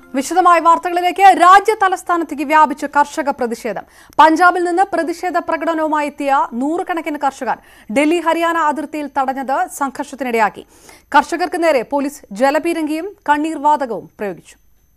വിശദമായ വാർത്തകളിലേക്ക് രാജ്യ തലസ്ഥാനത്തേക്ക് വ്യാപിച്ച കർഷക പ്രതിഷേധം പഞ്ചാബിൽ നിന്ന് പ്രതിഷേധ പ്രകടനവുമായി എത്തിയ നൂറുകണക്കിന് കർഷകർ ഡൽഹി ഹരിയാന അതിർത്തിയിൽ തടഞ്ഞത് സംഘർഷത്തിനിടയാക്കി കർഷകർക്ക് നേരെ പോലീസ് ജലപീരങ്കിയും കണ്ണീർ വാതകവും പ്രയോഗിച്ചു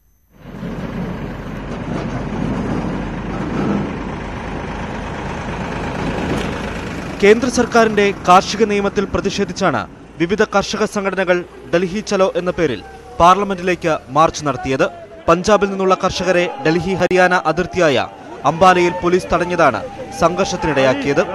കേന്ദ്ര സർക്കാരിന്റെ കാർഷിക നിയമത്തിൽ പ്രതിഷേധിച്ചാണ് വിവിധ കർഷക സംഘടനകൾ ഡൽഹി ചലോ എന്ന പേരിൽ പാർലമെന്റിലേക്ക് മാർച്ച് നടത്തിയത് പഞ്ചാബിൽ നിന്നുള്ള കർഷകരെ ഡൽഹി ഹരിയാന അതിർത്തിയായ അംബാലയിൽ പോലീസ് തടഞ്ഞതാണ് സംഘർഷത്തിനിടയാക്കിയത്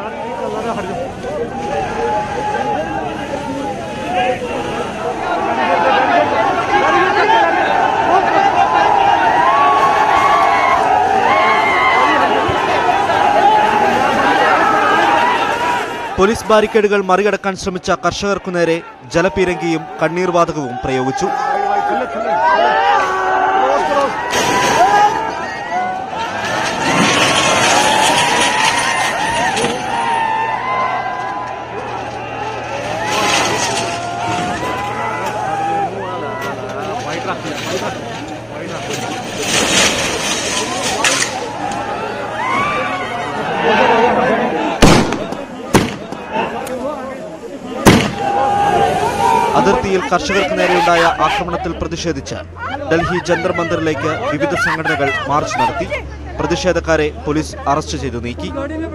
പോലീസ് ബാരിക്കേഡുകൾ മറികടക്കാൻ ശ്രമിച്ച കർഷകർക്കു നേരെ ജലപീരങ്കിയും കണ്ണീർവാതകവും പ്രയോഗിച്ചു അതിർത്തിയിൽ കർഷകർക്ക് നേരെയുണ്ടായ ആക്രമണത്തിൽ പ്രതിഷേധിച്ച് ഡൽഹി ജന്തർ മന്ദിറിലേക്ക് വിവിധ സംഘടനകൾ മാർച്ച് നടത്തി പ്രതിഷേധക്കാരെ പോലീസ് അറസ്റ്റ് ചെയ്തു നീക്കി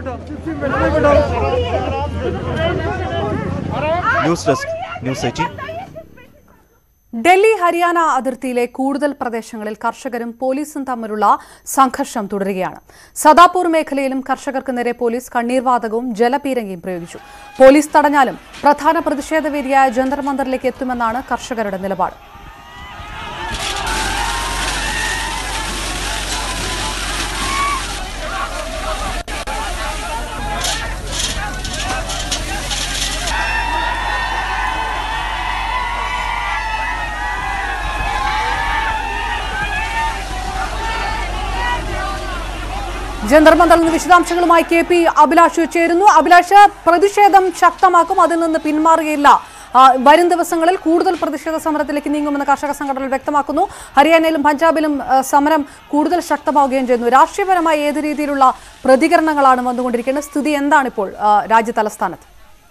news desk news eighteen Delhi Haryana അതിർത്തിയിലെ കൂടുതൽ പ്രദേശങ്ങളിൽ കർഷകരും പോലീസും തമ്മിലുള്ള സംഘർഷം തുടരുകയാണ് സദാപൂർ മേഖലയിലും കർഷകർക്ക് നേരെ പോലീസ് കണ്ണീർവാതകവും ജലപീരങ്കിയും പ്രയോഗിച്ചു പോലീസ് തടഞ്ഞാലും പ്രധാന പ്രതിഷേധ വേദിയായ ജന്തർ മന്ദറിലേക്ക് എത്തുമെന്നാണ് കർഷകരുടെ നിലപാട് ജന്തർ മന്ദറിൽ നിന്ന് വിശദാംശങ്ങളുമായി കെ പി അഭിലാഷ് ചേരുന്നു അഭിലാഷ് പ്രതിഷേധം ശക്തമാക്കും അതിൽ നിന്ന് പിന്മാറുകയില്ല ആ, വരും ദിവസങ്ങളിൽ കൂടുതൽ പ്രതിഷേധ സമരത്തിലേക്ക് നീങ്ങുമെന്ന് കർഷക സംഘടനകൾ വ്യക്തമാക്കുന്നു ഹരിയാനയിലും പഞ്ചാബിലും ആ, സമരം കൂടുതൽ ശക്തമാവുകയും ചെയ്യുന്നു രാഷ്ട്രീയപരമായി ഏത് രീതിയിലുള്ള പ്രതികരണങ്ങളാണ് വന്നുകൊണ്ടിരിക്കുന്നത് സ്ഥിതി എന്താണിപ്പോൾ ആ, രാജ്യ തലസ്ഥാനത്ത്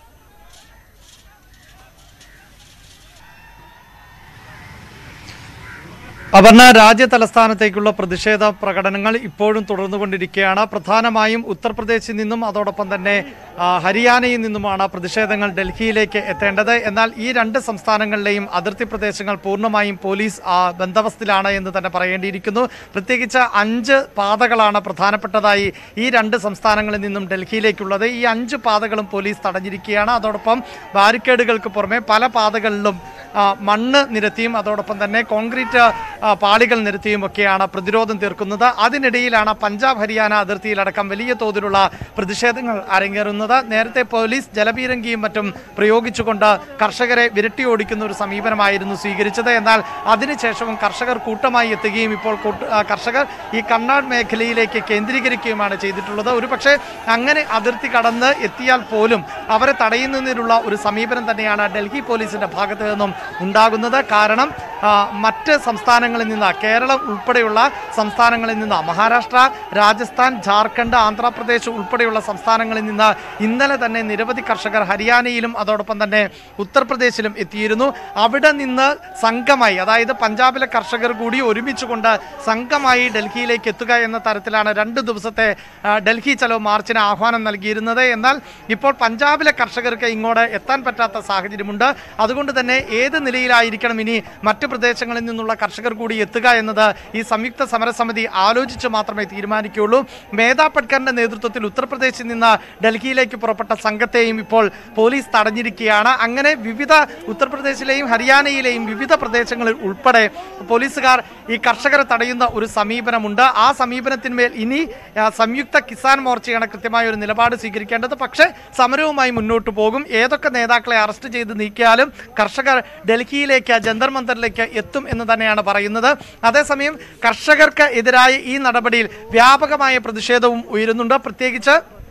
അപർണ രാജ്യ തലസ്ഥാനത്തേക്കുള്ള പ്രതിഷേധ പ്രകടനങ്ങൾ ഇപ്പോഴും തുടർന്നുകൊണ്ടിരിക്കുകയാണ് പ്രധാനമായും ഉത്തർപ്രദേശിൽ നിന്നും അതോടൊപ്പം തന്നെ ആ, ഹരിയാനയിൽ നിന്നുമാണ് പ്രതിഷേധങ്ങൾ ഡൽഹിയിലേക്ക് എത്തേണ്ടത് എന്നാൽ ഈ രണ്ട് സംസ്ഥാനങ്ങളിലെയും അതിർത്തി പ്രദേശങ്ങൾ പൂർണ്ണമായും പോലീസ് ആ, ബന്ദോബസ്തിലാണ് എന്ന് തന്നെ പറയേണ്ടിയിരിക്കുന്നു പ്രത്യേകിച്ച് അഞ്ച് പാതകളാണ് പ്രധാനപ്പെട്ടതായി ഈ രണ്ട് സംസ്ഥാനങ്ങളിൽ നിന്നും ഡൽഹിയിലേക്കുള്ളത് ഈ അഞ്ച് പാതകളും പോലീസ് തടഞ്ഞിരിക്കുകയാണ് അതോടൊപ്പം ബാരിക്കേഡുകൾക്ക് പുറമെ പല പാതകളിലും ആ, മണ്ണ് നിരത്തിയും അതോടൊപ്പം തന്നെ കോൺക്രീറ്റ് ആ, പാളികൾ നിരത്തിയും ഒക്കെയാണ് പ്രതിരോധം തീർക്കുന്നത് അതിനിടയിലാണ് പഞ്ചാബ് ഹരിയാന അതിർത്തിയിലടക്കം വലിയ തോതിലുള്ള പ്രതിഷേധങ്ങൾ അരങ്ങേറുന്നത് നേരത്തെ പോലീസ് ജലപീരങ്കിയും മറ്റും പ്രയോഗിച്ചുകൊണ്ട് കർഷകരെ വിരട്ടി ഓടിക്കുന്ന ഒരു സമീപനമായിരുന്നു സ്വീകരിച്ചത് എന്നാൽ അതിനുശേഷവും കർഷകർ കൂട്ടമായി എത്തുകയും ഇപ്പോൾ കൂട്ട- ആ, കർഷകർ ഈ കണ്ണാട് മേഖലയിലേക്ക് കേന്ദ്രീകരിക്കുകയുമാണ് ചെയ്തിട്ടുള്ളത് ഒരുപക്ഷെ അങ്ങനെ അതിർത്തി കടന്ന് എത്തിയാൽ പോലും അവരെ തടയുന്നതിനുള്ള ഒരു സമീപനം തന്നെയാണ് ഡൽഹി പോലീസിന്റെ ഭാഗത്ത് നിന്നും ഉണ്ടാകുന്നത് കാരണം ആ, മറ്റ് സംസ്ഥാനങ്ങളിൽ നിന്ന് കേരളം ഉൾപ്പെടെയുള്ള സംസ്ഥാനങ്ങളിൽ നിന്ന് മഹാരാഷ്ട്ര രാജസ്ഥാൻ ജാർഖണ്ഡ് ആന്ധ്രാപ്രദേശ് ഉൾപ്പെടെയുള്ള സംസ്ഥാനങ്ങളിൽ നിന്ന് ഇന്നലെ തന്നെ നിരവധി കർഷകർ ഹരിയാനയിലും അതോടൊപ്പം തന്നെ ഉത്തർപ്രദേശിലും എത്തിയിരുന്നു അവിടെ നിന്ന് സംഘമായി അതായത് പഞ്ചാബിലെ കർഷകർ കൂടി ഒരുമിച്ചുകൊണ്ട് സംഘമായി ഡൽഹിയിലേക്ക് എത്തുക എന്ന തരത്തിലാണ് രണ്ട് ദിവസത്തെ ആ, ഡൽഹി ചലോ മാർച്ചിന് ആഹ്വാനം നൽകിയിരുന്നത് എന്നാൽ ഇപ്പോൾ പഞ്ചാബിലെ കർഷകർക്ക് ഇങ്ങോട്ട് എത്താൻ പറ്റാത്ത സാഹചര്യമുണ്ട് അതുകൊണ്ട് തന്നെ ഏത് നിലയിലായിരിക്കണം ഇനി മറ്റ് പ്രദേശങ്ങളിൽ നിന്നുള്ള കർഷകർ കൂടി എത്തുക എന്നത് ഈ സംയുക്ത സമരസമിതി ആലോചിച്ച് മാത്രമേ തീരുമാനിക്കുകയുള്ളൂ മേധാ പട്കറിന്റെ നേതൃത്വത്തിൽ ഉത്തർപ്രദേശിൽ നിന്ന് ഡൽഹിയിലേക്ക് പുറപ്പെട്ട സംഘത്തെയും ഇപ്പോൾ പോലീസ് തടഞ്ഞിരിക്കുകയാണ് അങ്ങനെ വിവിധ ഉത്തർപ്രദേശിലെയും ഹരിയാനയിലെയും വിവിധ പ്രദേശങ്ങളിൽ ഉൾപ്പെടെ പോലീസുകാർ ഈ കർഷകരെ തടയുന്ന ഒരു സമീപനമുണ്ട് ആ സമീപനത്തിന്മേൽ ഇനി ആ, സംയുക്ത കിസാൻ മോർച്ചയാണ് കൃത്യമായ ഒരു നിലപാട് സ്വീകരിക്കേണ്ടത് പക്ഷേ സമരവുമായി മുന്നോട്ട് പോകും ഏതൊക്കെ നേതാക്കളെ അറസ്റ്റ് ചെയ്ത് നീക്കിയാലും കർഷകർ ഡൽഹിയിലേക്ക് ജന്തർ മന്ദറിലേക്ക് എത്തും എന്ന് തന്നെയാണ് പറയുന്നത് അതേസമയം കർഷകർക്ക് എതിരായ ഈ നടപടിയിൽ വ്യാപകമായ പ്രതിഷേധവും ഉയരുന്നുണ്ട് പ്രത്യേകിച്ച്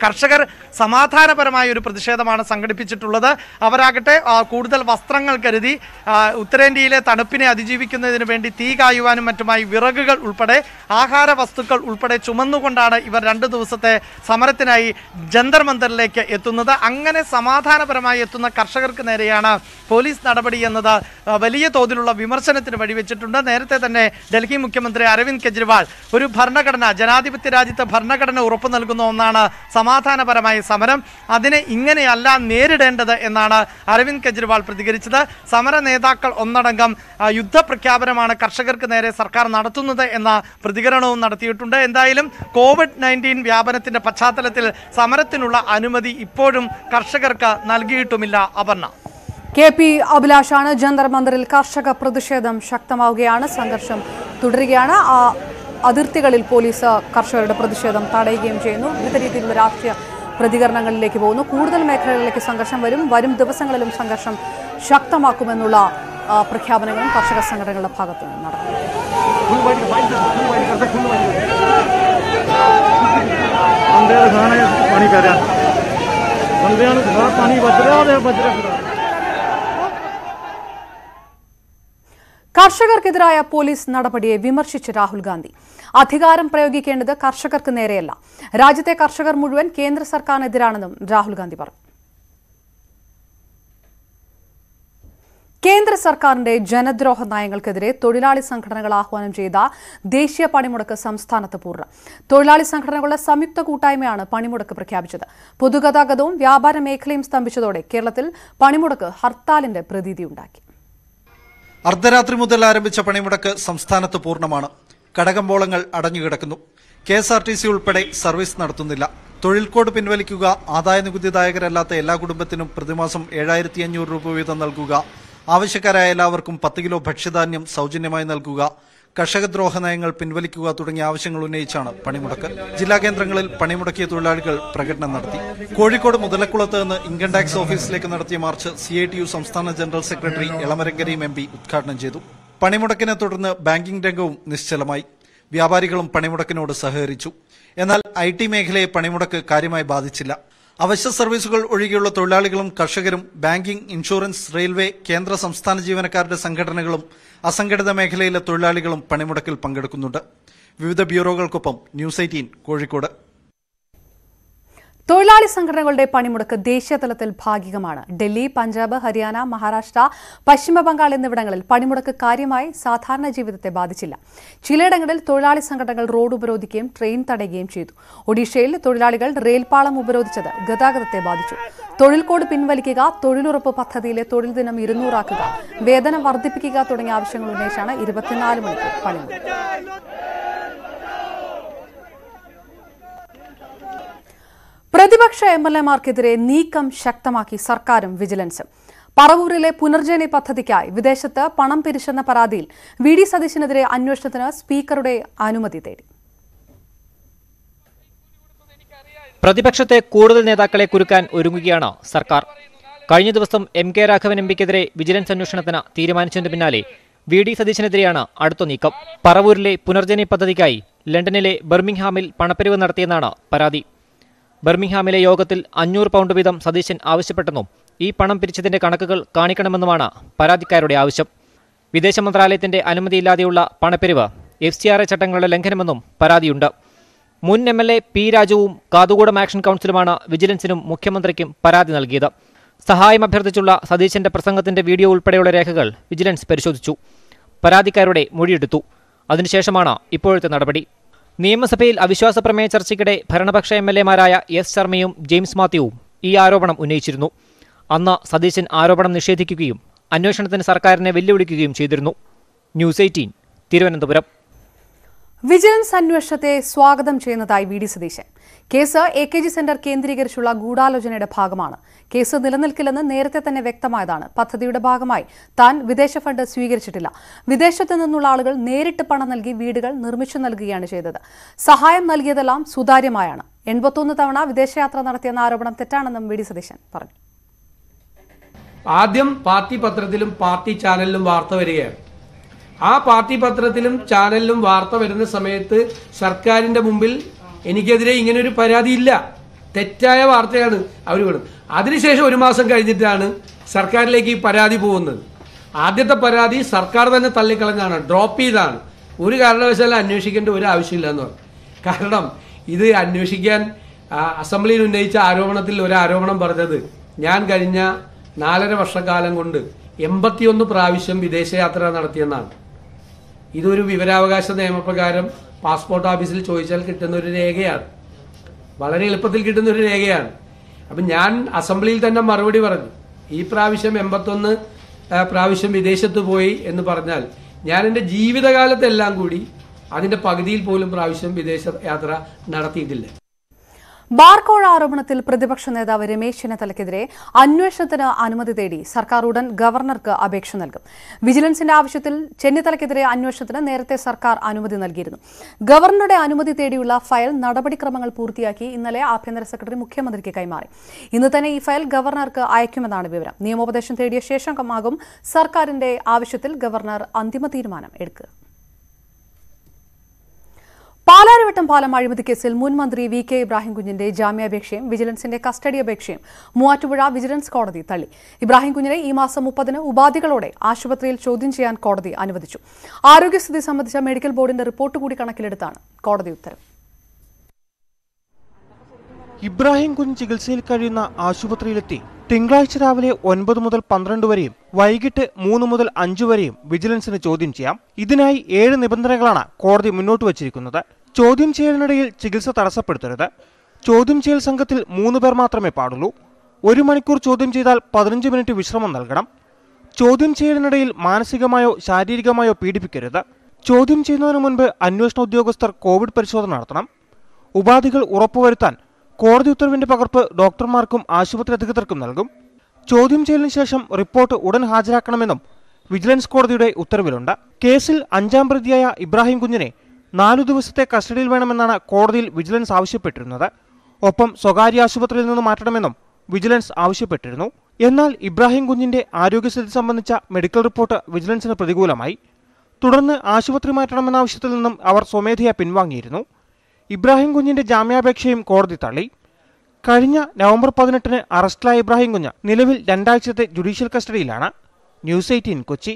കർഷകർ സമാധാനപരമായ ഒരു പ്രതിഷേധമാണ് സംഘടിപ്പിച്ചിട്ടുള്ളത് അവരാകട്ടെ ആ, കൂടുതൽ വസ്ത്രങ്ങൾ കരുതി ആ, ഉത്തരേന്ത്യയിലെ തണുപ്പിനെ അതിജീവിക്കുന്നതിന് വേണ്ടി തീ കായുവാനും മറ്റുമായി വിറകുകൾ ഉൾപ്പെടെ ആഹാര വസ്തുക്കൾ ഉൾപ്പെടെ ചുമന്നുകൊണ്ടാണ് ഇവർ രണ്ട് ദിവസത്തെ സമരത്തിനായി ജന്തർ മന്ദറിലേക്ക് എത്തുന്നത് അങ്ങനെ സമാധാനപരമായി എത്തുന്ന കർഷകർക്ക് നേരെയാണ് പോലീസ് നടപടി എന്നത് ആ, വലിയ തോതിലുള്ള വിമർശനത്തിന് വഴിവെച്ചിട്ടുണ്ട് നേരത്തെ തന്നെ ഡൽഹി മുഖ്യമന്ത്രി അരവിന്ദ് കെജ്രിവാൾ ഒരു ഭരണഘടന ജനാധിപത്യ രാജ്യത്തെ ഭരണഘടന ഉറപ്പു നൽകുന്ന ഒന്നാണ് സമാധാനപരമായ സമരം അതിനെ ഇങ്ങനെയല്ല നേരിടേണ്ടത് എന്നാണ് അരവിന്ദ് കെജ്രിവാൾ പ്രതികരിച്ചത് സമര നേതാക്കൾ ഒന്നടങ്കം ആ, യുദ്ധപ്രഖ്യാപനമാണ് കർഷകർക്ക് നേരെ സർക്കാർ നടത്തുന്നത് എന്ന പ്രതികരണവും നടത്തിയിട്ടുണ്ട് എന്തായാലും കോവിഡ് നയൻറ്റീൻ വ്യാപനത്തിന്റെ പശ്ചാത്തലത്തിൽ സമരത്തിനുള്ള അനുമതി ഇപ്പോഴും കർഷകർക്ക് നൽകിയിട്ടുമില്ല അപർണ കെ പി അഭിലാഷാണ് ജന്തർ മന്ദിറിൽ കർഷക പ്രതിഷേധം ശക്തമാവുകയാണ് സംഘർഷം തുടരുകയാണ് ആ അതിർത്തികളിൽ പോലീസ് കർഷകരുടെ പ്രതിഷേധം തടയുകയും ചെയ്യുന്നു വിവിധ രീതിയിലുള്ള രാഷ്ട്രീയ പ്രതികരണങ്ങളിലേക്ക് പോകുന്നു കൂടുതൽ മേഖലകളിലേക്ക് സംഘർഷം വരും വരും ദിവസങ്ങളിലും സംഘർഷം ശക്തമാക്കുമെന്നുള്ള ആ, പ്രഖ്യാപനങ്ങളും കർഷക സംഘടനകളുടെ ഭാഗത്തു നിന്ന് നടക്കും ਬੰਦੇ ਦੇ ਖਾਣੇ ਪਾਣੀ ਪੈ ਰਿਹਾ ਬੰਦਿਆਂ ਨੂੰ ਸਾਰਾ ਪਾਣੀ ਵੱਜ ਰਿਹਾ ਉਹਦੇ ਵੱਜ ਰਿਹਾ ਖੜਾ കർഷകർക്കെതിരായ പോലീസ് നടപടിയെ വിമർശിച്ച് രാഹുൽ ഗാന്ധി അധികാരം പ്രയോഗിക്കേണ്ടത് കർഷകർക്ക് നേരെയല്ല രാജ്യത്തെ കർഷകർ മുഴുവൻ കേന്ദ്ര സർക്കാരിനെതിരാണെന്നും രാഹുൽ ഗാന്ധി പറഞ്ഞു കേന്ദ്ര സർക്കാരിന്റെ ജനദ്രോഹ നയങ്ങൾക്കെതിരെ തൊഴിലാളി സംഘടനകൾ ആഹ്വാനം ചെയ്ത ദേശീയ പണിമുടക്ക് സംസ്ഥാനത്ത് പൂർണ്ണം തൊഴിലാളി സംഘടനകളുടെ സംയുക്ത കൂട്ടായ്മയാണ് പണിമുടക്ക് പ്രഖ്യാപിച്ചത് പൊതുഗതാഗതവും വ്യാപാര മേഖലയും സ്തംഭിച്ചതോടെ കേരളത്തിൽ പണിമുടക്ക് ഹർത്താലിന്റെ പ്രതീതിയുണ്ടാക്കി അർദ്ധരാത്രി മുതൽ ആരംഭിച്ച പണിമുടക്ക് സംസ്ഥാനത്ത് പൂർണ്ണമാണ് കടകമ്പോളങ്ങൾ അടഞ്ഞുകിടക്കുന്നു K S R T C ഉൾപ്പെടെ സർവീസ് നടത്തുന്നില്ല തൊഴിൽ കോഡ് പിൻവലിക്കുക ആദായ നികുതിദായകരല്ലാത്ത എല്ലാ കുടുംബത്തിനും പ്രതിമാസം ഏഴായിരത്തി അഞ്ഞൂറ് രൂപ വീതം നൽകുക ആവശ്യക്കാരായ എല്ലാവർക്കും പത്ത് കിലോ ഭക്ഷ്യധാന്യം സൗജന്യമായി നൽകുക കർഷകദ്രോഹ നയങ്ങൾ പിൻവലിക്കുക തുടങ്ങിയ ആവശ്യങ്ങൾ ഉന്നയിച്ചാണ് പണിമുടക്ക് ജില്ലാ കേന്ദ്രങ്ങളിൽ പണിമുടക്കിയ തൊഴിലാളികൾ പ്രകടനം നടത്തി കോഴിക്കോട് മുതലക്കുളത്ത് നിന്ന് ഇൻകം ടാക്സ് ഓഫീസിലേക്ക് നടത്തിയ march C I T U സംസ്ഥാന ജനറൽ സെക്രട്ടറി എളമരങ്കരയും എം പി ഉദ്ഘാടനം ചെയ്തു പണിമുടക്കിനെ തുടർന്ന് ബാങ്കിംഗ് രംഗവും നിശ്ചലമായി വ്യാപാരികളും പണിമുടക്കിനോട് സഹകരിച്ചു എന്നാൽ ഐ ടി മേഖലയെ പണിമുടക്ക് കാര്യമായി ബാധിച്ചില്ല അവശ്യ സർവീസുകൾ ഒഴികെയുള്ള തൊഴിലാളികളും കർഷകരും ബാങ്കിംഗ് ഇൻഷുറൻസ് റെയിൽവേ കേന്ദ്ര സംസ്ഥാന ജീവനക്കാരുടെ സംഘടനകളും അസംഘടിത മേഖലയിലെ തൊഴിലാളികളും പണിമുടക്കിൽ പങ്കെടുക്കുന്നുണ്ട് വിവിധ ബ്യൂറോകൾക്കൊപ്പം ന്യൂസ് എയ്റ്റീൻ കോഴിക്കോട് തൊഴിലാളി സംഘടനകളുടെ പണിമുടക്ക് ദേശീയതലത്തിൽ ഭാഗികമാണ് ഡൽഹി പഞ്ചാബ് ഹരിയാന മഹാരാഷ്ട്ര പശ്ചിമ ബംഗാൾ എന്നിവിടങ്ങളിൽ പണിമുടക്ക് കാര്യമായി സാധാരണ ജീവിതത്തെ ബാധിച്ചില്ല ചിലയിടങ്ങളിൽ തൊഴിലാളി സംഘടനകൾ റോഡ് ഉപരോധിക്കുകയും ട്രെയിൻ തടയുകയും ചെയ്തു ഒഡീഷയിൽ തൊഴിലാളികൾ റെയിൽപാളം ഉപരോധിച്ചത് ഗതാഗതത്തെ ബാധിച്ചു തൊഴിൽ കോഡ് പിൻവലിക്കുക തൊഴിലുറപ്പ് പദ്ധതിയിലെ തൊഴിൽ ദിനം ഇരുന്നൂറാക്കുക വേതനം വർദ്ധിപ്പിക്കുക തുടങ്ങിയ ആവശ്യങ്ങൾ ഉന്നയിച്ചാണ് ഇരുപത്തിനാല് മണിക്കൂർ പണിമുടക്ക് പ്രതിപക്ഷ എം എൽ എമാർക്കെതിരെ നീക്കം ശക്തമാക്കി സർക്കാരും വിജിലൻസും പറവൂരിലെ പുനർജനി പദ്ധതിക്കായി വിദേശത്ത് പണം പിരിച്ചെന്ന പരാതിയിൽ വി ഡി സതീശനെതിരെ അന്വേഷണത്തിന് സ്പീക്കറുടെ അനുമതി തേടി പ്രതിപക്ഷത്തെ കൂടുതൽ നേതാക്കളെ കുരുക്കാൻ ഒരുങ്ങുകയാണ് സർക്കാർ കഴിഞ്ഞ ദിവസം എം കെ രാഘവൻ എം പിക്കെതിരെ വിജിലൻസ് അന്വേഷണത്തിന് തീരുമാനിച്ചതിന് പിന്നാലെ വി ഡി സതീശനെതിരെയാണ് അടുത്ത നീക്കം പറവൂരിലെ പുനർജനി പദ്ധതിക്കായി ലണ്ടനിലെ ബർമിംഗ്ഹാമിൽ പണപ്പിരിവ് നടത്തിയെന്നാണ് പരാതി ബർമിംഗ്ഹാമിലെ യോഗത്തിൽ അഞ്ഞൂറ് പൗണ്ട് വീതം സതീശൻ ആവശ്യപ്പെട്ടെന്നും ഈ പണം പിരിച്ചതിന്റെ കണക്കുകൾ കാണിക്കണമെന്നുമാണ് പരാതിക്കാരുടെ ആവശ്യം വിദേശ മന്ത്രാലയത്തിന്റെ അനുമതിയില്ലാതെയുള്ള പണപ്പിരിവ് എഫ് സി ആർ എ ചട്ടങ്ങളുടെ ലംഘനമെന്നും പരാതിയുണ്ട് മുൻ എം എൽ എ പി രാജുവും കാതുകൂടം ആക്ഷൻ കൗൺസിലുമാണ് വിജിലൻസിനും മുഖ്യമന്ത്രിക്കും പരാതി നൽകിയത് സഹായം അഭ്യർത്ഥിച്ചുള്ള സതീശന്റെ പ്രസംഗത്തിന്റെ വീഡിയോ ഉൾപ്പെടെയുള്ള രേഖകൾ വിജിലൻസ് പരിശോധിച്ചു പരാതിക്കാരുടെ മൊഴിയെടുത്തു അതിനുശേഷമാണ് ഇപ്പോഴത്തെ നടപടി നിയമസഭയിൽ അവിശ്വാസ പ്രമേയ ചർച്ചയ്ക്കിടെ ഭരണപക്ഷ എം എൽ എമാരായ എസ് ശർമ്മയും ജെയിംസ് മാത്യുവും ഈ ആരോപണം ഉന്നയിച്ചിരുന്നു അന്ന് സതീശൻ ആരോപണം നിഷേധിക്കുകയും അന്വേഷണത്തിന് സർക്കാരിനെ വെല്ലുവിളിക്കുകയും ചെയ്തിരുന്നു ന്യൂസ് എയ്റ്റീൻ തിരുവനന്തപുരം വിജിലൻസ് അന്വേഷണത്തെ സ്വാഗതം ചെയ്യുന്നതായി V D Satheesan case A K G centre കേന്ദ്രീകരിച്ചുള്ള ഗൂഢാലോചനയുടെ ഭാഗമാണ് കേസ് നിലനിൽക്കില്ലെന്ന് നേരത്തെ തന്നെ വ്യക്തമായതാണ് പദ്ധതിയുടെ ഭാഗമായി താൻ വിദേശ ഫണ്ട് സ്വീകരിച്ചിട്ടില്ല വിദേശത്ത് നിന്നുള്ള ആളുകൾ നേരിട്ട് പണം നൽകി വീടുകൾ നിർമ്മിച്ചു നൽകുകയാണ് ചെയ്തത് സഹായം നൽകിയതെല്ലാം സുതാര്യമായാണ് എൺപത്തൊന്ന് തവണ വിദേശയാത്ര നടത്തിയെന്ന ആരോപണം തെറ്റാണെന്നും വി ഡി സതീശൻ പറഞ്ഞു ആദ്യം പാർട്ടി പത്രത്തിലും പാർട്ടി ചാനലിലും വാർത്ത വരികയാണ് ആ പാർട്ടി പത്രത്തിലും ചാനലിലും വാർത്ത വരുന്ന സമയത്ത് സർക്കാരിന്റെ മുമ്പിൽ എനിക്കെതിരെ ഇങ്ങനൊരു പരാതിയില്ല തെറ്റായ വാർത്തയാണ് അവർ വിടുന്നത് അതിനുശേഷം ഒരു മാസം കഴിഞ്ഞിട്ടാണ് സർക്കാരിലേക്ക് ഈ പരാതി പോകുന്നത് ആദ്യത്തെ പരാതി സർക്കാർ തന്നെ തള്ളിക്കളഞ്ഞാണ് ഡ്രോപ്പ് ചെയ്താണ് ഒരു കാരണവശാലും അന്വേഷിക്കേണ്ട ഒരു ആവശ്യമില്ല എന്ന് പറഞ്ഞു കാരണം ഇത് അന്വേഷിക്കാൻ ആ, അസംബ്ലിയിൽ ഉന്നയിച്ച ആരോപണത്തിൽ ഒരു ആരോപണം പറഞ്ഞത് ഞാൻ കഴിഞ്ഞ നാലര വർഷക്കാലം കൊണ്ട് എൺപത്തിയൊന്ന് പ്രാവശ്യം വിദേശയാത്ര നടത്തിയെന്നാണ് ഇതൊരു വിവരാവകാശ നിയമപ്രകാരം പാസ്പോർട്ട് ഓഫീസിൽ ചോദിച്ചാൽ കിട്ടുന്ന ഒരു രേഖയാണ് വളരെ എളുപ്പത്തിൽ കിട്ടുന്ന ഒരു രേഖയാണ് അപ്പം ഞാൻ അസംബ്ലിയിൽ തന്നെ മറുപടി പറഞ്ഞു ഈ പ്രാവശ്യം എൺപത്തൊന്ന് ആ, പ്രാവശ്യം വിദേശത്ത് പോയി എന്ന് പറഞ്ഞാൽ ഞാൻ എൻ്റെ ജീവിതകാലത്തെല്ലാം കൂടി അതിൻ്റെ പകുതിയിൽ പോലും പ്രാവശ്യം വിദേശ യാത്ര നടത്തിയിട്ടില്ല ബാർക്കോഴ ആരോപണത്തിൽ പ്രതിപക്ഷ നേതാവ് രമേശ് ചെന്നിത്തലയ്ക്കെതിരെ അന്വേഷണത്തിന് അനുമതി തേടി സർക്കാർ ഉടൻ ഗവർണർക്ക് അപേക്ഷ നൽകും വിജിലൻസിന്റെ ആവശ്യത്തിൽ ചെന്നിത്തലയ്ക്കെതിരെ അന്വേഷണത്തിന് നേരത്തെ സർക്കാർ അനുമതി നൽകിയിരുന്നു ഗവർണറുടെ അനുമതി തേടിയുള്ള ഫയൽ നടപടിക്രമങ്ങൾ പൂർത്തിയാക്കി ഇന്നലെ ആഭ്യന്തര സെക്രട്ടറി മുഖ്യമന്ത്രിക്ക് കൈമാറി ഇന്ന് തന്നെ ഈ ഫയൽ ഗവർണർക്ക് അയക്കുമെന്നാണ് വിവരം നിയമോപദേശം തേടിയ ശേഷമാകും സർക്കാരിന്റെ ആവശ്യത്തിൽ ഗവർണർ അന്തിമ തീരുമാനം എടുക്കുക പാലാരിവട്ടം പാലം അഴിമതി കേസിൽ മുൻ മന്ത്രി വി കെ ഇബ്രാഹിം കുഞ്ഞിന്റെ ജാമ്യാപേക്ഷയും വിജിലൻസിന്റെ കസ്റ്റഡി അപേക്ഷയും മൂവാറ്റുപുഴ വിജിലൻസ് കോടതി തള്ളി ഇബ്രാഹിം കുഞ്ഞിനെ ഈ മാസം മുപ്പതിന് ഉപാധികളോടെ ആശുപത്രിയിൽ ചോദ്യം ചെയ്യാൻ കോടതി അനുവദിച്ചു ആരോഗ്യസ്ഥിതി സംബന്ധിച്ച മെഡിക്കൽ ബോർഡിന്റെ റിപ്പോർട്ട് കൂടി കണക്കിലെടുത്താണ് കോടതി ഉത്തരവ് ഇബ്രാഹിം കുഞ്ഞ് ചികിത്സയിൽ കഴിയുന്ന ആശുപത്രിയിലെത്തി തിങ്കളാഴ്ച രാവിലെ ഒൻപത് മുതൽ പന്ത്രണ്ട് വരെയും വൈകിട്ട് മൂന്ന് മുതൽ അഞ്ചു വരെയും വിജിലൻസിന് ചോദ്യം ചെയ്യാം ഇതിനായി ഏഴ് നിബന്ധനകളാണ് കോടതി മുന്നോട്ട് വച്ചിരിക്കുന്നത് ചോദ്യം ചെയ്യലിനിടയിൽ ചികിത്സ തടസ്സപ്പെടുത്തരുത് ചോദ്യം ചെയ്യൽ സംഘത്തിൽ മൂന്ന് പേർ മാത്രമേ പാടുള്ളൂ ഒരു മണിക്കൂർ ചോദ്യം ചെയ്താൽ പതിനഞ്ച് മിനിറ്റ് വിശ്രമം നൽകണം ചോദ്യം ചെയ്യലിനിടയിൽ മാനസികമായോ ശാരീരികമായോ പീഡിപ്പിക്കരുത് ചോദ്യം ചെയ്യുന്നതിന് മുൻപ് അന്വേഷണ ഉദ്യോഗസ്ഥർ കോവിഡ് പരിശോധന നടത്തണം ഉപാധികൾ ഉറപ്പുവരുത്താൻ കോടതി ഉത്തരവിന്റെ പകർപ്പ് ഡോക്ടർമാർക്കും ആശുപത്രി അധികൃതർക്കും നൽകും ചോദ്യം ചെയ്യലിന് ശേഷം റിപ്പോർട്ട് ഉടൻ ഹാജരാക്കണമെന്നും വിജിലൻസ് കോടതിയുടെ ഉത്തരവിലുണ്ട് കേസിൽ അഞ്ചാം പ്രതിയായ ഇബ്രാഹിം കുഞ്ഞിനെ നാലു ദിവസത്തെ കസ്റ്റഡിയിൽ വേണമെന്നാണ് കോടതിയിൽ വിജിലൻസ് ആവശ്യപ്പെട്ടിരുന്നത് ഒപ്പം സ്വകാര്യ ആശുപത്രിയിൽ നിന്ന് മാറ്റണമെന്നും വിജിലൻസ് ആവശ്യപ്പെട്ടിരുന്നു എന്നാൽ ഇബ്രാഹിം കുഞ്ഞിന്റെ ആരോഗ്യസ്ഥിതി സംബന്ധിച്ച മെഡിക്കൽ റിപ്പോർട്ട് വിജിലൻസിന് പ്രതികൂലമായി തുടർന്ന് ആശുപത്രി മാറ്റണമെന്ന ആവശ്യത്തിൽ നിന്നും അവർ സ്വമേധയാ പിൻവാങ്ങിയിരുന്നു ഇബ്രാഹിം കുഞ്ഞിന്റെ ജാമ്യാപേക്ഷയും കോടതി തള്ളി കഴിഞ്ഞ നവംബർ പതിനെട്ടിന് അറസ്റ്റിലായ ഇബ്രാഹിം കുഞ്ഞ് നിലവിൽ രണ്ടാഴ്ചത്തെ ജുഡീഷ്യൽ കസ്റ്റഡിയിലാണ് ന്യൂസ് എയ്റ്റീൻ കൊച്ചി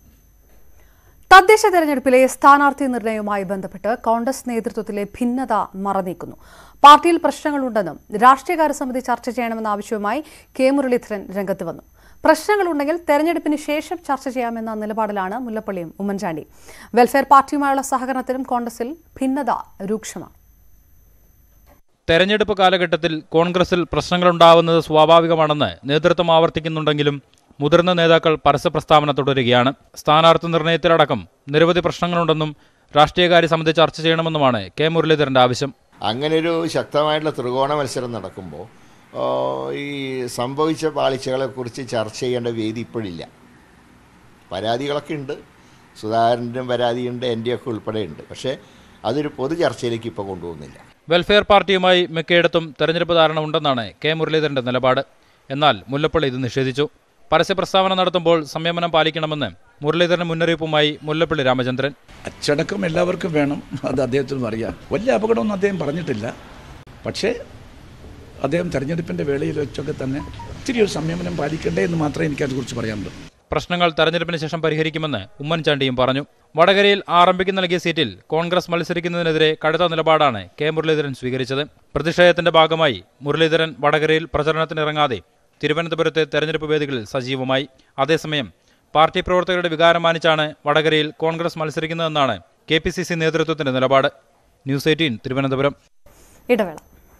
തദ്ദേശ തെരഞ്ഞെടുപ്പിലെ സ്ഥാനാർത്ഥി നിർണയവുമായി ബന്ധപ്പെട്ട് കോൺഗ്രസ് നേതൃത്വത്തിലെ ഭിന്നത മറനീക്കുന്നു പാർട്ടിയിൽ പ്രശ്നങ്ങളുണ്ടെന്നും രാഷ്ട്രീയകാര്യ സമിതി ചർച്ച ചെയ്യണമെന്ന ആവശ്യവുമായി കെ മുരളീധരൻ രംഗത്ത് വന്നു പ്രശ്നങ്ങളുണ്ടെങ്കിൽ തെരഞ്ഞെടുപ്പിന് ശേഷം ചർച്ച ചെയ്യാമെന്ന നിലപാടിലാണ് മുല്ലപ്പള്ളിയും ഉമ്മൻചാണ്ടിയും വെൽഫെയർ പാർട്ടിയുമായുള്ള സഹകരണത്തിലും കോൺഗ്രസിൽ ഭിന്നത രൂക്ഷമാണ് തെരഞ്ഞെടുപ്പ് കാലഘട്ടത്തിൽ കോൺഗ്രസിൽ പ്രശ്നങ്ങളുണ്ടാവുന്നത് സ്വാഭാവികമാണെന്ന് നേതൃത്വം ആവർത്തിക്കുന്നുണ്ടെങ്കിലും മുതിർന്ന നേതാക്കൾ പരസ്യ പ്രസ്താവന തുടരുകയാണ് സ്ഥാനാർത്ഥി നിർണയത്തിലടക്കം നിരവധി പ്രശ്നങ്ങളുണ്ടെന്നും രാഷ്ട്രീയകാര്യ സമിതി ചർച്ച ചെയ്യണമെന്നുമാണ് കെ മുരളീധരന്റെ ആവശ്യം അങ്ങനൊരു ശക്തമായിട്ടുള്ള ത്രികോണ മത്സരം നടക്കുമ്പോൾ ആ, ഈ സംഭവിച്ച പാളിച്ചകളെക്കുറിച്ച് ചർച്ച ചെയ്യേണ്ട വേദി ഇപ്പോഴില്ല പരാതികളൊക്കെ ഉണ്ട് സുധാകരൻ്റെയും പരാതിയുണ്ട് എൻ്റെയൊക്കെ ഉൾപ്പെടെയുണ്ട് പക്ഷേ അതൊരു പൊതു ചർച്ചയിലേക്ക് ഇപ്പോൾ കൊണ്ടുപോകുന്നില്ല വെൽഫെയർ പാർട്ടിയുമായി മിക്കയിടത്തും തെരഞ്ഞെടുപ്പ് ധാരണ ഉണ്ടെന്നാണ് കെ മുരളീധരന്റെ നിലപാട് എന്നാൽ മുല്ലപ്പള്ളി ഇത് നിഷേധിച്ചു പരസ്യ പ്രസ്താവന നടത്തുമ്പോൾ സംയമനം പാലിക്കണമെന്ന് മുരളീധരൻ മുന്നറിയിപ്പുമായി മുല്ലപ്പള്ളി രാമചന്ദ്രൻ അച്ചടക്കം എല്ലാവർക്കും വേണം അത് അദ്ദേഹത്തിനും അറിയാം വലിയ അപകടമൊന്നും അദ്ദേഹം പറഞ്ഞിട്ടില്ല പക്ഷേ അദ്ദേഹം തെരഞ്ഞെടുപ്പിൻ്റെ വേളയിൽ വെച്ചൊക്കെ തന്നെ ഇത്തിരി ഒരു സംയമനം പാലിക്കണ്ടേ എന്ന് മാത്രമേ എനിക്കതിനെക്കുറിച്ച് പറയാനുള്ളൂ പ്രശ്നങ്ങൾ തെരഞ്ഞെടുപ്പിന് ശേഷം പരിഹരിക്കുമെന്ന് ഉമ്മൻചാണ്ടിയും പറഞ്ഞു വടകരയിൽ ആർ എം പിക്ക് നൽകിയ സീറ്റിൽ കോൺഗ്രസ് മത്സരിക്കുന്നതിനെതിരെ കടുത്ത നിലപാടാണ് കെ മുരളീധരൻ സ്വീകരിച്ചത് പ്രതിഷേധത്തിന്റെ ഭാഗമായി മുരളീധരൻ വടകരയിൽ പ്രചരണത്തിനിറങ്ങാതെ തിരുവനന്തപുരത്തെ തെരഞ്ഞെടുപ്പ് വേദികളിൽ സജീവമായി അതേസമയം പാർട്ടി പ്രവർത്തകരുടെ വികാരം മാനിച്ചാണ് വടകരയിൽ കോൺഗ്രസ് മത്സരിക്കുന്നതെന്നാണ് കെ പി സി സി നേതൃത്വത്തിന്റെ നിലപാട് ന്യൂസ് എയ്റ്റീൻ തിരുവനന്തപുരം ഇടവേള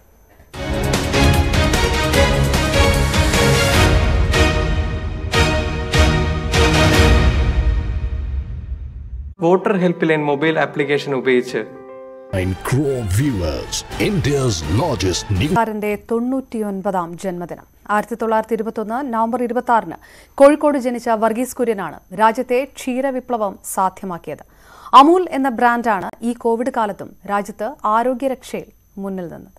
voter helpline mobile application ഉപയോഗിച്ച് Nine crore viewers, India's largest news. സർക്കാരിന്റെ തൊണ്ണൂറ്റിയൊൻപതാം ജന്മദിനം ആയിരത്തി തൊള്ളായിരത്തി ഇരുപത്തൊന്ന് നവംബർ ഇരുപത്തി ആറിന് കോഴിക്കോട് ജനിച്ച വർഗീസ് കുര്യനാണ് രാജ്യത്തെ ക്ഷീരവിപ്ലവം സാധ്യമാക്കിയത് അമൂൽ എന്ന ബ്രാൻഡാണ് ഈ കോവിഡ് കാലത്തും രാജ്യത്ത് ആരോഗ്യരക്ഷയിൽ മുന്നിൽ നിന്നത്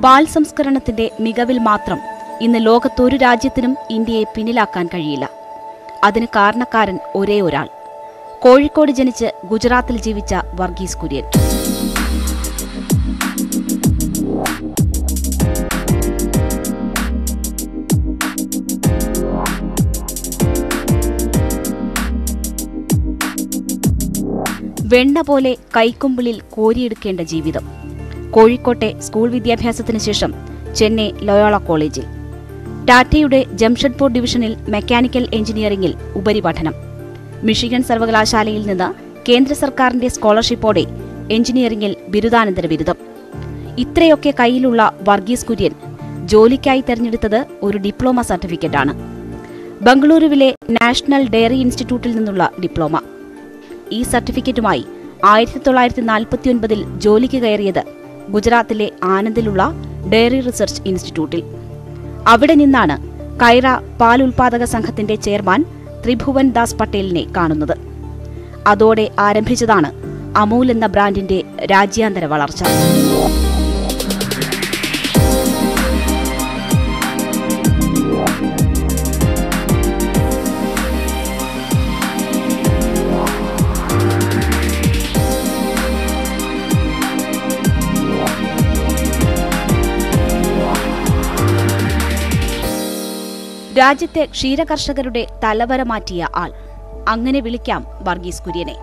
പാൽ സംസ്കരണത്തിന്റെ മികവിൽ മാത്രം ഇന്ന് ലോകത്തൊരു രാജ്യത്തിനും ഇന്ത്യയെ പിന്നിലാക്കാൻ കഴിയില്ല അതിന് കാരണക്കാരൻ ഒരേ ഒരാൾ കോഴിക്കോട് ജനിച്ച് ഗുജറാത്തിൽ ജീവിച്ച വർഗീസ് കുര്യൻ വെണ്ണ പോലെ കൈക്കുമ്പിളിൽ കോരിയെടുക്കേണ്ട ജീവിതം കോഴിക്കോട്ടെ സ്കൂൾ വിദ്യാഭ്യാസത്തിന് ശേഷം ചെന്നൈ ലയോള കോളേജിൽ ടാറ്റയുടെ ജംഷഡ്പൂർ ഡിവിഷനിൽ മെക്കാനിക്കൽ എഞ്ചിനീയറിംഗിൽ ഉപരിപഠനം മിഷിഗൺ സർവകലാശാലയിൽ നിന്ന് കേന്ദ്ര സർക്കാരിന്റെ സ്കോളർഷിപ്പോടെ എഞ്ചിനീയറിംഗിൽ ബിരുദാനന്തര ബിരുദം ഇത്രയൊക്കെ കയ്യിലുള്ള വർഗീസ് കുര്യൻ ജോലിക്കായി തെരഞ്ഞെടുത്തത് ഒരു ഡിപ്ലോമ സർട്ടിഫിക്കറ്റാണ് ബംഗളൂരുവിലെ നാഷണൽ ഡയറി ഇൻസ്റ്റിറ്റ്യൂട്ടിൽ നിന്നുള്ള ഡിപ്ലോമ ഈ സർട്ടിഫിക്കറ്റുമായി ആയിരത്തി തൊള്ളായിരത്തി നാൽപ്പത്തിയൊൻപതിൽ ജോലിക്ക് കയറിയത് ഗുജറാത്തിലെ ആനന്ദിലുള്ള ഡയറി റിസർച്ച് ഇൻസ്റ്റിറ്റ്യൂട്ടിൽ അവിടെ നിന്നാണ് കൈറ പാൽ ഉൽപാദക സംഘത്തിന്റെ ചെയർമാൻ ത്രിഭുവൻ ദാസ് പട്ടേലിനെ കാണുന്നത് അതോടെ ആരംഭിച്ചതാണ് അമൂൽ എന്ന ബ്രാൻഡിന്റെ രാജ്യാന്തര വളർച്ച രാജ്യത്തെ ക്ഷീരകർഷകരുടെ തലവര മാറ്റിയ ആൾ അങ്ങനെ വിളിക്കാം വർഗീസ് കുര്യനെ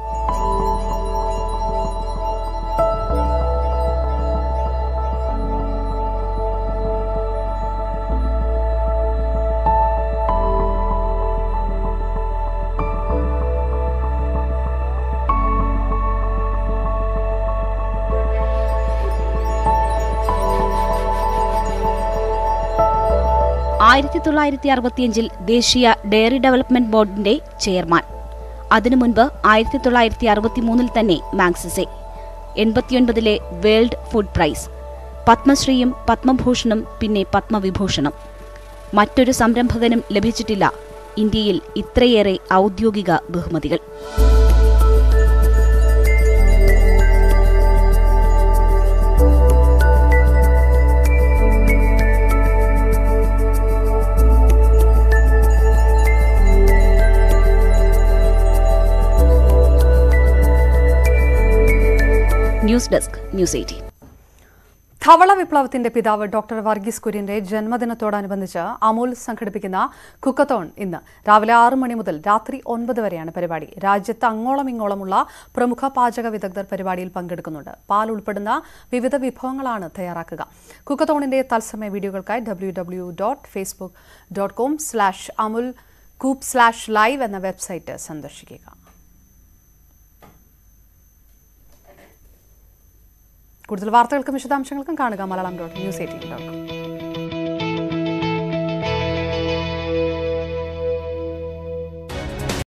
ആയിരത്തി തൊള്ളായിരത്തി അറുപത്തിയഞ്ചിൽ ദേശീയ ഡയറി ഡെവലപ്മെന്റ് ബോർഡിന്റെ ചെയർമാൻ അതിനു മുൻപ് ആയിരത്തി തൊള്ളായിരത്തി അറുപത്തിമൂന്നിൽ തന്നെ മാക്സിസെ എൺപത്തിയൊൻപതിലെ വേൾഡ് ഫുഡ് പ്രൈസ് പത്മശ്രീയും പത്മഭൂഷണും പിന്നെ പത്മവിഭൂഷണം മറ്റൊരു സംരംഭകനും ലഭിച്ചിട്ടില്ല ഇന്ത്യയിൽ ഇത്രയേറെ ഔദ്യോഗിക ബഹുമതികൾ ന്യൂസ് ഡെസ്ക് ന്യൂസ് എയ്റ്റീൻ ധവള വിപ്ലവത്തിന്റെ പിതാവ് ഡോക്ടർ വർഗീസ് കുര്യന്റെ ജന്മദിനത്തോടനുബന്ധിച്ച് അമൂൽ സംഘടിപ്പിക്കുന്ന കുക്കത്തോൺ ഇന്ന് രാവിലെ ആറ് മണി മുതൽ രാത്രി ഒൻപത് വരെയാണ് പരിപാടി രാജ്യത്ത് അങ്ങോളം ഇങ്ങോളമുള്ള പ്രമുഖ പാചക വിദഗ്ധർ പരിപാടിയിൽ പങ്കെടുക്കുന്നുണ്ട് പാൽ ഉൾപ്പെടുന്ന വിവിധ വിഭവങ്ങളാണ് തയ്യാറാക്കുക കുക്കത്തോണിന്റെ തത്സമയ വീഡിയോകൾക്കായി W W dot Facebook dot com slash Amul coop slash live എന്ന വെബ്സൈറ്റ് സന്ദർശിക്കുക കൂടുതൽ വാർത്തകൾക്കും വിശദാംശങ്ങൾക്കും കാണുക Malayalam dot news eighteen dot com